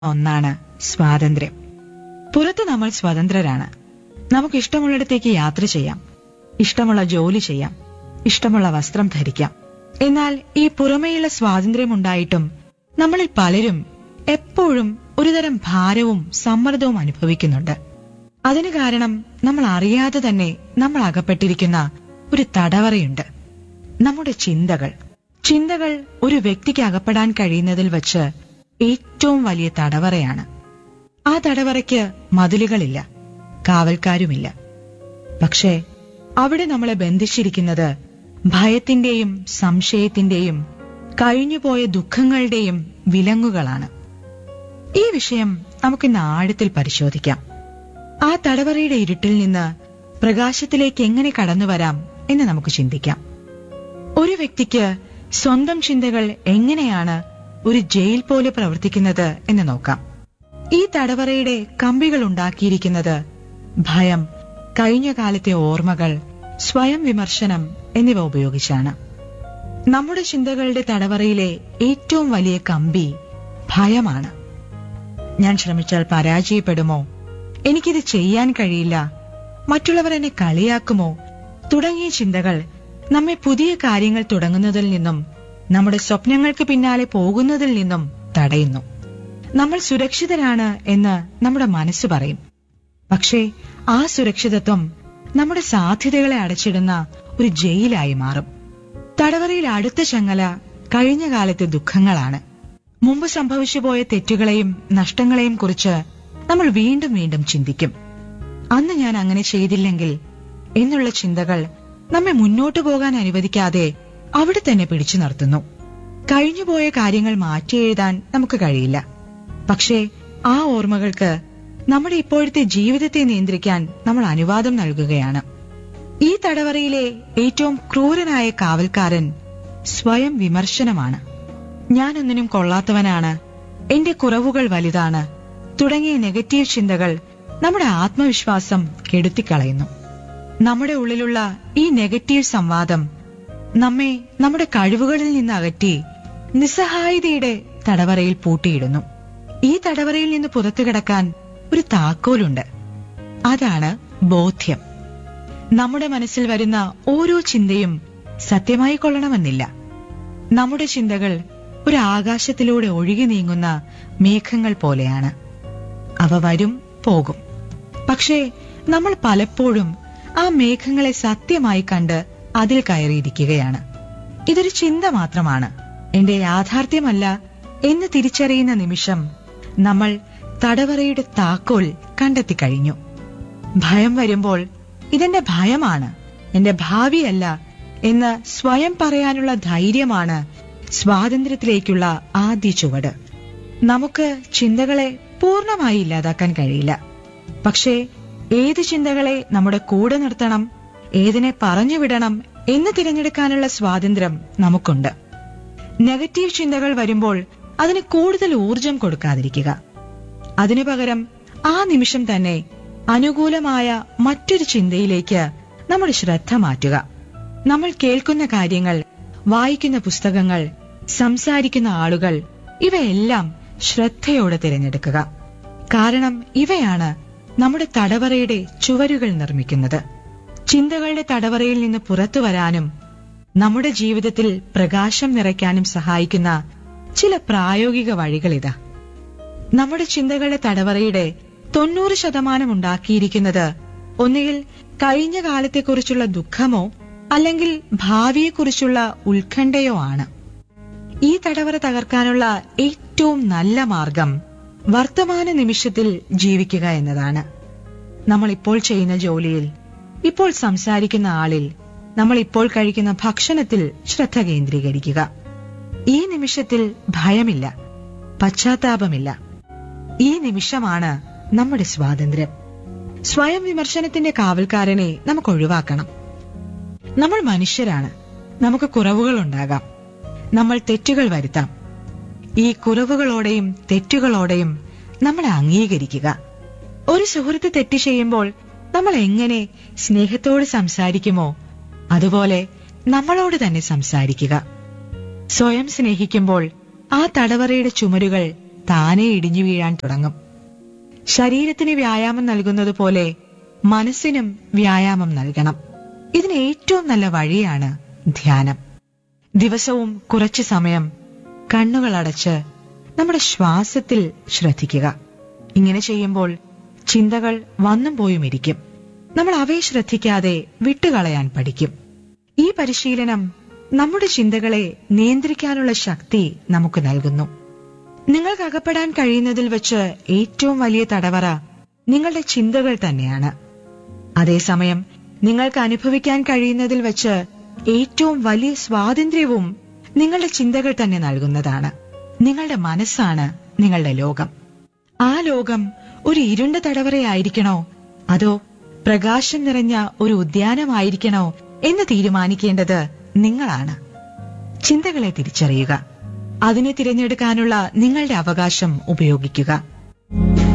ഒന്നാണ് സ്വാതന്ത്ര്യം പുറത്ത് നമ്മൾ സ്വതന്ത്രരാണ് നമുക്ക് ഇഷ്ടമുള്ളിടത്തേക്ക് യാത്ര ചെയ്യാം ഇഷ്ടമുള്ള ജോലി ചെയ്യാം ഇഷ്ടമുള്ള വസ്ത്രം ധരിക്കാം എന്നാൽ ഈ പുറമേയുള്ള സ്വാതന്ത്ര്യമുണ്ടായിട്ടും നമ്മളിൽ പലരും എപ്പോഴും ഒരുതരം ഭാരവും സമ്മർദ്ദവും അനുഭവിക്കുന്നുണ്ട് അതിന് കാരണം നമ്മൾ അറിയാതെ തന്നെ നമ്മൾ അകപ്പെട്ടിരിക്കുന്ന ഒരു തടവറയുണ്ട് നമ്മുടെ ചിന്തകൾ ചിന്തകൾ ഒരു വ്യക്തിക്ക് അകപ്പെടാൻ കഴിയുന്നതിൽ വച്ച് ഏറ്റവും വലിയ തടവറയാണ് ആ തടവറയ്ക്ക് മതിലുകളില്ല കാവൽക്കാരുമില്ല പക്ഷേ അവിടെ നമ്മളെ ബന്ധിച്ചിരിക്കുന്നത് ഭയത്തിന്റെയും സംശയത്തിന്റെയും കഴിഞ്ഞുപോയ ദുഃഖങ്ങളുടെയും വിലങ്ങുകളാണ് ഈ വിഷയം നമുക്കിന്ന് ആഴത്തിൽ പരിശോധിക്കാം ആ തടവറയുടെ ഇരുട്ടിൽ നിന്ന് പ്രകാശത്തിലേക്ക് എങ്ങനെ കടന്നു വരാം എന്ന് നമുക്ക് ചിന്തിക്കാം ഒരു വ്യക്തിക്ക് സ്വന്തം ചിന്തകൾ എങ്ങനെയാണ് ഒരു ജയിൽ പോലെ പ്രവർത്തിക്കുന്നത് എന്ന് നോക്കാം ഈ തടവറയുടെ കമ്പികൾ ഉണ്ടാക്കിയിരിക്കുന്നത് ഭയം കഴിഞ്ഞ കാലത്തെ ഓർമ്മകൾ സ്വയം വിമർശനം എന്നിവ ഉപയോഗിച്ചാണ് നമ്മുടെ ചിന്തകളുടെ തടവറയിലെ ഏറ്റവും വലിയ കമ്പി ഭയമാണ് ഞാൻ ശ്രമിച്ചാൽ പരാജയപ്പെടുമോ എനിക്കിത് ചെയ്യാൻ കഴിയില്ല മറ്റുള്ളവർ എന്നെ കളിയാക്കുമോ തുടങ്ങിയ ചിന്തകൾ നമ്മെ പുതിയ കാര്യങ്ങൾ തുടങ്ങുന്നതിൽ നിന്നും നമ്മുടെ സ്വപ്നങ്ങൾക്ക് പിന്നാലെ പോകുന്നതിൽ നിന്നും തടയുന്നു നമ്മൾ സുരക്ഷിതരാണ് എന്ന് നമ്മുടെ മനസ്സ് പറയും പക്ഷേ ആ സുരക്ഷിതത്വം നമ്മുടെ സാധ്യതകളെ അടച്ചിടുന്ന ഒരു ജയിലായി മാറും തടവറയിൽ അടുത്ത ചങ്ങല കഴിഞ്ഞ കാലത്തെ ദുഃഖങ്ങളാണ് മുമ്പ് സംഭവിച്ചു പോയ തെറ്റുകളെയും നഷ്ടങ്ങളെയും കുറിച്ച് നമ്മൾ വീണ്ടും വീണ്ടും ചിന്തിക്കും അന്ന് ഞാൻ അങ്ങനെ ചെയ്തില്ലെങ്കിൽ എന്നുള്ള ചിന്തകൾ നമ്മെ മുന്നോട്ടു പോകാൻ അനുവദിക്കാതെ അവിടെ തന്നെ പിടിച്ചു നിർത്തുന്നു കഴിഞ്ഞുപോയ കാര്യങ്ങൾ മാറ്റി എഴുതാൻ നമുക്ക് കഴിയില്ല പക്ഷേ ആ ഓർമ്മകൾക്ക് നമ്മുടെ ഇപ്പോഴത്തെ ജീവിതത്തെ നിയന്ത്രിക്കാൻ നമ്മൾ അനുവാദം നൽകുകയാണ് ഈ തടവറയിലെ ഏറ്റവും ക്രൂരനായ കാവൽക്കാരൻ സ്വയം വിമർശനമാണ് ഞാനൊന്നിനും കൊള്ളാത്തവനാണ് എന്റെ കുറവുകൾ വലുതാണ് തുടങ്ങിയ നെഗറ്റീവ് ചിന്തകൾ നമ്മുടെ ആത്മവിശ്വാസം കെടുത്തിക്കളയുന്നു നമ്മുടെ ഉള്ളിലുള്ള ഈ നെഗറ്റീവ് സംവാദം നമ്മെ നമ്മുടെ കഴിവുകളിൽ നിന്ന് അകറ്റി നിസ്സഹായതയുടെ തടവറയിൽ പൂട്ടിയിടുന്നു ഈ തടവറയിൽ നിന്ന് പുറത്തു കിടക്കാൻ ഒരു താക്കോലുണ്ട് അതാണ് ബോധ്യം നമ്മുടെ മനസ്സിൽ വരുന്ന ഓരോ ചിന്തയും സത്യമായി കൊള്ളണമെന്നില്ല നമ്മുടെ ചിന്തകൾ ഒരു ആകാശത്തിലൂടെ ഒഴുകി നീങ്ങുന്ന മേഘങ്ങൾ പോലെയാണ് അവ വരും പോകും പക്ഷേ നമ്മൾ പലപ്പോഴും ആ മേഘങ്ങളെ സത്യമായി കണ്ട് അതിൽ കയറിയിരിക്കുകയാണ് ഇതൊരു ചിന്ത മാത്രമാണ് എന്റെ യാഥാർത്ഥ്യമല്ല എന്ന് തിരിച്ചറിയുന്ന നിമിഷം നമ്മൾ തടവറയുടെ താക്കോൽ കണ്ടെത്തി കഴിഞ്ഞു ഭയം വരുമ്പോൾ ഇതെന്റെ ഭയമാണ് എന്റെ ഭാവിയല്ല എന്ന് സ്വയം പറയാനുള്ള ധൈര്യമാണ് സ്വാതന്ത്ര്യത്തിലേക്കുള്ള ആദ്യ ചുവട് നമുക്ക് ചിന്തകളെ പൂർണ്ണമായി ഇല്ലാതാക്കാൻ കഴിയില്ല പക്ഷേ ഏത് ചിന്തകളെ നമ്മുടെ കൂടെ നിർത്തണം ഏതിനെ പറഞ്ഞു വിടണം എന്ന് തിരഞ്ഞെടുക്കാനുള്ള സ്വാതന്ത്ര്യം നമുക്കുണ്ട് നെഗറ്റീവ് ചിന്തകൾ വരുമ്പോൾ അതിന് കൂടുതൽ ഊർജം കൊടുക്കാതിരിക്കുക അതിനു പകരം ആ നിമിഷം തന്നെ അനുകൂലമായ മറ്റൊരു ചിന്തയിലേക്ക് നമ്മുടെ ശ്രദ്ധ മാറ്റുക നമ്മൾ കേൾക്കുന്ന കാര്യങ്ങൾ വായിക്കുന്ന പുസ്തകങ്ങൾ സംസാരിക്കുന്ന ആളുകൾ ഇവയെല്ലാം ശ്രദ്ധയോടെ തിരഞ്ഞെടുക്കുക കാരണം ഇവയാണ് നമ്മുടെ തടവറയുടെ ചുവരുകൾ നിർമ്മിക്കുന്നത് ചിന്തകളുടെ തടവറയിൽ നിന്ന് പുറത്തു വരാനും നമ്മുടെ ജീവിതത്തിൽ പ്രകാശം നിറയ്ക്കാനും സഹായിക്കുന്ന ചില പ്രായോഗിക വഴികളിതാ നമ്മുടെ ചിന്തകളുടെ തടവറയുടെ തൊണ്ണൂറ് ശതമാനം ഉണ്ടാക്കിയിരിക്കുന്നത് ഒന്നുകിൽ കഴിഞ്ഞ കാലത്തെക്കുറിച്ചുള്ള ദുഃഖമോ അല്ലെങ്കിൽ ഭാവിയെക്കുറിച്ചുള്ള ഉത്കണ്ഠയോ ആണ് ഈ തടവറ തകർക്കാനുള്ള ഏറ്റവും നല്ല മാർഗം വർത്തമാന നിമിഷത്തിൽ ജീവിക്കുക എന്നതാണ് നമ്മൾ ഇപ്പോൾ ചെയ്യുന്ന ജോലിയിൽ ഇപ്പോൾ സംസാരിക്കുന്ന ആളിൽ നമ്മൾ ഇപ്പോൾ കഴിക്കുന്ന ഭക്ഷണത്തിൽ ശ്രദ്ധ കേന്ദ്രീകരിക്കുക ഈ നിമിഷത്തിൽ ഭയമില്ല പശ്ചാത്താപമില്ല ഈ നിമിഷമാണ് നമ്മുടെ സ്വാതന്ത്ര്യം സ്വയം വിമർശനത്തിന്റെ കാവൽക്കാരനെ നമുക്ക് ഒഴിവാക്കണം നമ്മൾ മനുഷ്യരാണ് നമുക്ക് കുറവുകൾ ഉണ്ടാകാം നമ്മൾ തെറ്റുകൾ വരുത്താം ഈ കുറവുകളോടെയും തെറ്റുകളോടെയും നമ്മളെ അംഗീകരിക്കുക ഒരു സുഹൃത്ത് തെറ്റ് ചെയ്യുമ്പോൾ നമ്മൾ എങ്ങനെ സ്നേഹത്തോട് സംസാരിക്കുമോ അതുപോലെ നമ്മളോട് തന്നെ സംസാരിക്കുക സ്വയം സ്നേഹിക്കുമ്പോൾ ആ തടവറയുടെ ചുമരുകൾ താനെ ഇടിഞ്ഞു വീഴാൻ തുടങ്ങും ശരീരത്തിന് വ്യായാമം നൽകുന്നത് പോലെ മനസ്സിനും വ്യായാമം നൽകണം ഇതിന് ഏറ്റവും നല്ല വഴിയാണ് ധ്യാനം ദിവസവും കുറച്ചു സമയം കണ്ണുകൾ അടച്ച് നമ്മുടെ ശ്വാസത്തിൽ ശ്രദ്ധിക്കുക ഇങ്ങനെ ചെയ്യുമ്പോൾ ചിന്തകൾ വന്നും പോയും ഇരിക്കും നമ്മൾ അവയെ ശ്രദ്ധിക്കാതെ വിട്ടുകളയാൻ പഠിക്കും ഈ പരിശീലനം നമ്മുടെ ചിന്തകളെ നിയന്ത്രിക്കാനുള്ള ശക്തി നമുക്ക് നൽകുന്നു നിങ്ങൾക്ക് അകപ്പെടാൻ കഴിയുന്നതിൽ വെച്ച് ഏറ്റവും വലിയ തടവറ നിങ്ങളുടെ ചിന്തകൾ തന്നെയാണ് അതേസമയം നിങ്ങൾക്ക് അനുഭവിക്കാൻ കഴിയുന്നതിൽ വെച്ച് ഏറ്റവും വലിയ സ്വാതന്ത്ര്യവും നിങ്ങളുടെ ചിന്തകൾ തന്നെ നൽകുന്നതാണ് നിങ്ങളുടെ മനസ്സാണ് നിങ്ങളുടെ ലോകം ആ ലോകം ഒരു ഇരുണ്ട തടവറയായിരിക്കണോ അതോ പ്രകാശം നിറഞ്ഞ ഒരു ഉദ്യാനമായിരിക്കണോ എന്ന് തീരുമാനിക്കേണ്ടത് നിങ്ങളാണ് ചിന്തകളെ തിരിച്ചറിയുക അതിനെ തിരഞ്ഞെടുക്കാനുള്ള നിങ്ങളുടെ അവകാശം ഉപയോഗിക്കുക